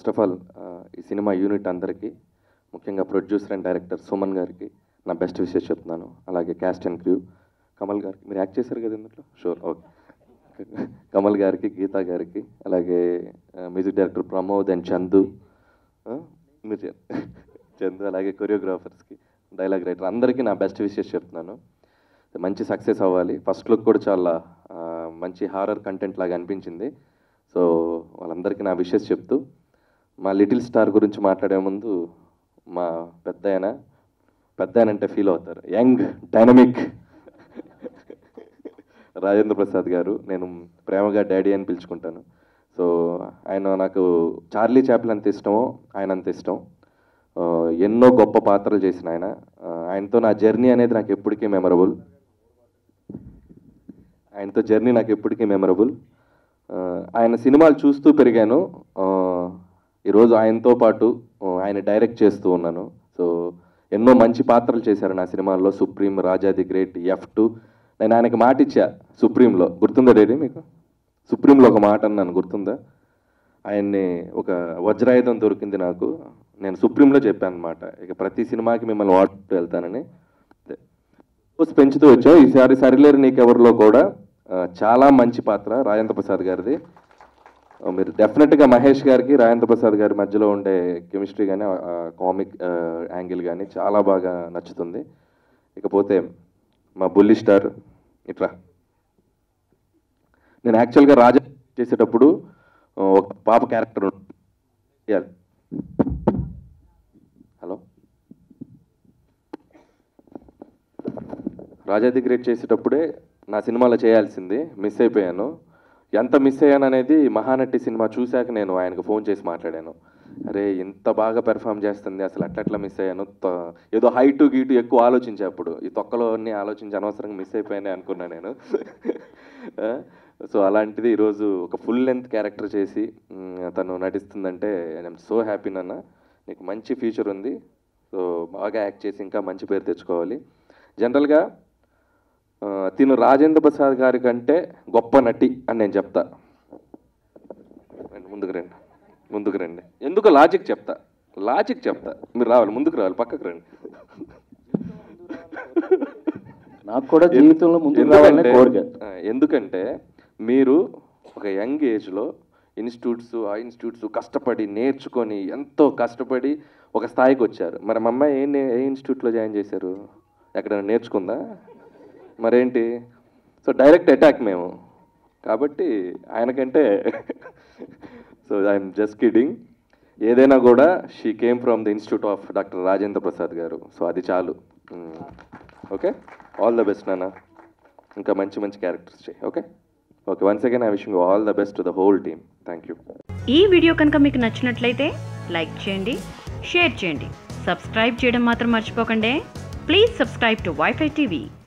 First of all ఈ cinema unit అందరికీ ముఖ్యంగా ప్రొడ్యూసర్ అండ్ డైరెక్టర్ సుమన్ గారికి నా బెస్ట్ విషెస్ చెప్తున్నాను అలాగే క్యాస్ట్ అండ్ క్రూ కమల్ గారికి మీరు యాక్ట్ చేశారు కదా ఇందులో షూర్ ఓకే కమల్ గారికి గీతా గారికి అలాగే music director Pramod and Chandu ఆ, మీరు చే- చందు అలాగే కొరియోగ్రాఫర్స్కి డైలాగ్ రైటర్ అందరికీ నా బెస్ట్ విషెస్ చెప్తున్నాను మంచి సక్సెస్ అవ్వాలి ఫస్ట్ లుక్ కూడా చాలా ఆ, మంచి హారర్ కంటెంట్ లాగా అనిపించింది సో వాళ్ళందరికీ నా విషెస్ చెప్తూ మా లిటిల్ స్టార్ గురించి మాట్లాడే ముందు మా పెద్ద ఆయన పెద్ద ఆయన అంటే ఫీల్ అవుతారు యంగ్ డైనమిక్ రాజేంద్ర ప్రసాద్ గారు నేను ప్రేమగా డాడీ అని పిలుచుకుంటాను సో ఆయన నాకు చార్లీ చాప్లు అంత ఇష్టమో ఆయన అంత ఇష్టం ఆ, ఎన్నో గొప్ప పాత్రలు చేసిన ఆయన ఆ, ఆయనతో నా జర్నీ అనేది నాకు ఎప్పటికీ మెమరబుల్ ఆయనతో జర్నీ నాకు ఎప్పటికీ మెమరబుల్ ఆయన సినిమాలు చూస్తూ పెరిగాను ఆ, ఈరోజు ఆయనతో పాటు ఆ, ఆయన డైరెక్ట్ చేస్తూ ఉన్నాను సో ఎన్నో మంచి పాత్రలు చేశారు నా సినిమాల్లో Supreme Raja the great F two నేను ఆయనకి మాట ఇచ్చా సుప్రీంలో గుర్తుందా డేడీ మీకు సుప్రీంలో ఒక మాట అన్నాను గుర్తుందా ఆయన్ని ఒక వజ్రాయుధం దొరికింది నాకు నేను సుప్రీంలో చెప్పాను అనమాట ఇక ప్రతి సినిమాకి మిమ్మల్ని వాడుతూ వెళ్తానని అదే. పోస్ట్ పెంచుతూ వచ్చాం ఈసారి సరిలేరు నీకెవరిలో కూడా ఆ, చాలా మంచి పాత్ర రాజేంద్ర ప్రసాద్ గారిది ఆ, మీరు డెఫినెట్గా మహేష్ గారికి రాజేంద్ర ప్రసాద్ గారి మధ్యలో ఉండే కెమిస్ట్రీ కానీ కామిక్ యాంగిల్ కానీ చాలా బాగా నచ్చుతుంది ఇకపోతే మా బుల్లి స్టార్ ఇట్లా నేను యాక్చువల్గా రాజా చేసేటప్పుడు ఆ, ఒక పాప character hello Raja the great చేసేటప్పుడే నా సినిమాలో చేయాల్సింది మిస్ అయిపోయాను ఎంత మిస్ అయ్యాను అనేది మహానటి సినిమా చూశాక నేను ఆయనకు ఫోన్ చేసి మాట్లాడాను అరే ఇంత బాగా పెర్ఫామ్ చేస్తుంది అసలు అట్లట్లా మిస్ అయ్యాను త- ఏదో హైటు గీటు ఎక్కువ ఆలోచించే అప్పుడు ఈ తొక్కలో అన్ని ఆలోచించి అనవసరంగా మిస్ అయిపోయానే అనుకున్నా నేను సో అలాంటిది ఈరోజు ఒక ఫుల్ లెంత్ క్యారెక్టర్ చేసి మ్, తను నటిస్తుందంటే ఐఎమ్ సో హ్యాపీ నాన్న నీకు మంచి ఫ్యూచర్ ఉంది సో బాగా యాక్ట్ చేసి ఇంకా మంచి పేరు తెచ్చుకోవాలి జనరల్గా ఆ, తిను రాజేంద్ర ప్రసాద్ గారి కంటే గొప్ప నటి అని నేను చెప్తా రండి, ముందుకు రండి ముందుకు రండి ఎందుకు లాజిక్ చెప్తా లాజిక్ చెప్తా మీరు రావాలి ముందుకు రావాలి పక్కకు రండి నాకు కూడా జీవితంలో ముందుకు రావాలనే ఎందుకంటే- కోరిక ఆ, ఎందుకంటే మీరు ఒక యంగ్ ఏజ్లో ఇన్స్టిట్యూట్స్ ఆ ఇన్స్టిట్యూట్స్ కష్టపడి నేర్చుకొని ఎంతో కష్టపడి ఒక స్థాయికి వచ్చారు మరి మా అమ్మాయి ఏ నే- ఏ ఇన్స్టిట్యూట్లో జాయిన్ చేశారు ఎక్కడైనా నేర్చుకుందా మరేంటి సో డైరెక్ట్ అటాక్ మేము కాబట్టి ఆయనకంటే సో ఐఎమ్ జస్ట్ కిడింగ్ ఏదైనా కూడా she came from the institute of doctor Rajendra Prasad garu so అది చాలు ఓకే ఆల్ ద బెస్ట్ నాన్న ఇంకా మంచి మంచి క్యారెక్టర్స్ చేయి okay okay once again I wishing all the best to the whole team thank you ఈ వీడియో కనుక మీకు నచ్చినట్లయితే లైక్ చేయండి షేర్ చేయండి సబ్స్క్రైబ్ చేయడం మాత్రం మర్చిపోకండి please subscribe to WiFi TV